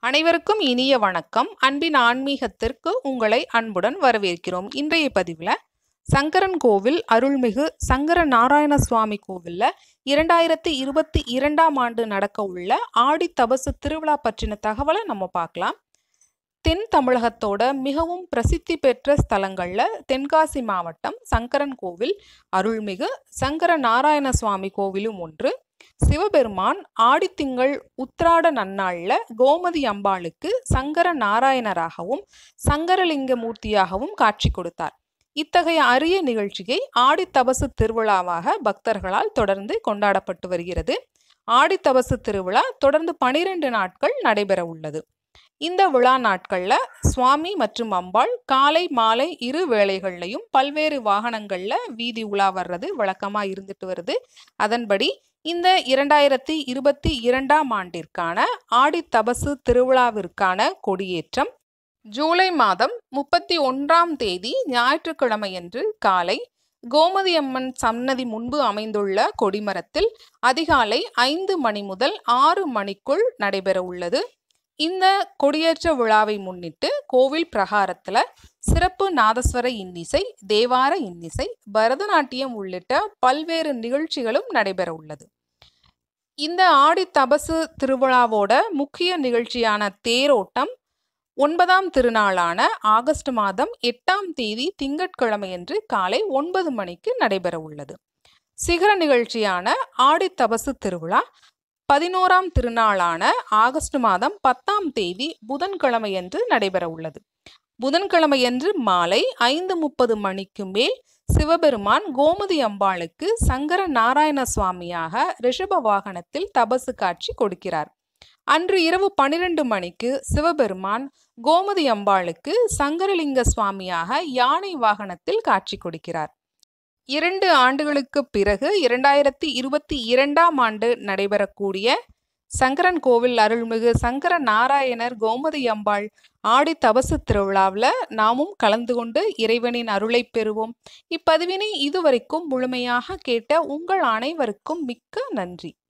அனைவருக்கும் இனிய வணக்கம் அன்பின் ஆன்மீகத்திற்கு உங்களை அன்புடன் வரவேற்கிறோம் இன்றைய பதிவில் சங்கரன் கோவில் அருள்மிகு சங்கர நாராயண சுவாமி கோவில்ல இரண்டாயிரத்தி இருபத்தி இரண்டாம் ஆண்டு நடக்க உள்ள ஆடி தபசு திருவிழா பற்றின தகவலை நம்ம பார்க்கலாம் தென் தமிழகத்தோட மிகவும் பிரசித்தி பெற்ற ஸ்தலங்கள்ல தென்காசி மாவட்டம் சங்கரன் கோவில் அருள்மிகு சங்கர நாராயண சுவாமி கோவிலும் ஒன்று சிவபெருமான் ஆடித்திங்கள் உத்திராட நன்னாள்ல கோமதி அம்பாளுக்கு சங்கர நாராயணராகவும் சங்கரலிங்க மூர்த்தியாகவும் காட்சி கொடுத்தார் இத்தகைய அரிய நிகழ்ச்சியை ஆடித்தபசு திருவிழாவாக பக்தர்களால் தொடர்ந்து கொண்டாடப்பட்டு வருகிறது ஆடித்தபசு திருவிழா தொடர்ந்து பனிரெண்டு நாட்கள் நடைபெற உள்ளது இந்த விழா நாட்கள்ல சுவாமி மற்றும் அம்பாள் காலை மாலை இரு வேளைகள்லையும் பல்வேறு வாகனங்கள்ல வீதி உலா வர்றது வழக்கமா இருந்துட்டு வருது அதன்படி இந்த இரண்டாயிரத்தி இருபத்தி இரண்டாம் ஆண்டிற்கான ஆடித்தபசு திருவிழாவிற்கான கொடியேற்றம் ஜூலை மாதம் முப்பத்தி ஒன்றாம் தேதி ஞாயிற்றுக்கிழமையன்று காலை கோமதி அம்மன் சன்னதி முன்பு அமைந்துள்ள கொடிமரத்தில் அதிகாலை ஐந்து மணி முதல் ஆறு மணிக்குள் நடைபெற உள்ளது இந்த கொடியேற்ற விழாவை முன்னிட்டு கோவில் பிரகாரத்துல சிறப்பு நாதஸ்வர இன்னிசை தேவார இன்னிசை பரதநாட்டியம் உள்ளிட்ட பல்வேறு நிகழ்ச்சிகளும் நடைபெற உள்ளது இந்த ஆடி தபசு திருவிழாவோட முக்கிய நிகழ்ச்சியான தேரோட்டம் ஒன்பதாம் திருநாளான ஆகஸ்ட் மாதம் எட்டாம் தேதி திங்கட்கிழமையன்று காலை ஒன்பது மணிக்கு நடைபெற உள்ளது சிகர நிகழ்ச்சியான ஆடி தபசு திருவிழா பதினோராம் திருநாளான ஆகஸ்ட் மாதம் பத்தாம் தேதி புதன்கிழமையன்று நடைபெற உள்ளது புதன்கிழமையன்று மாலை ஐந்து முப்பது மணிக்கு மேல் சிவபெருமான் கோமதி அம்பாளுக்கு சங்கர நாராயண சுவாமியாக ரிஷப வாகனத்தில் தபசு காட்சி கொடுக்கிறார் அன்று இரவு பனிரெண்டு மணிக்கு சிவபெருமான் கோமதி அம்பாளுக்கு சங்கரலிங்க சுவாமியாக யானை வாகனத்தில் காட்சி கொடுக்கிறார் இரண்டு ஆண்டுகளுக்கு பிறகு இரண்டாயிரத்தி இருபத்தி இரண்டாம் ஆண்டு நடைபெறக்கூடிய சங்கரன் கோவில் அருள்மிகு சங்கர நாராயணர் கோமதி அம்பாள் ஆடி தபசு திருவிழாவில் நாமும் கலந்து கொண்டு இறைவனின் அருளை பெறுவோம் இப்பதிவினை இதுவரைக்கும் முழுமையாக கேட்ட உங்கள் அனைவருக்கும் மிக்க நன்றி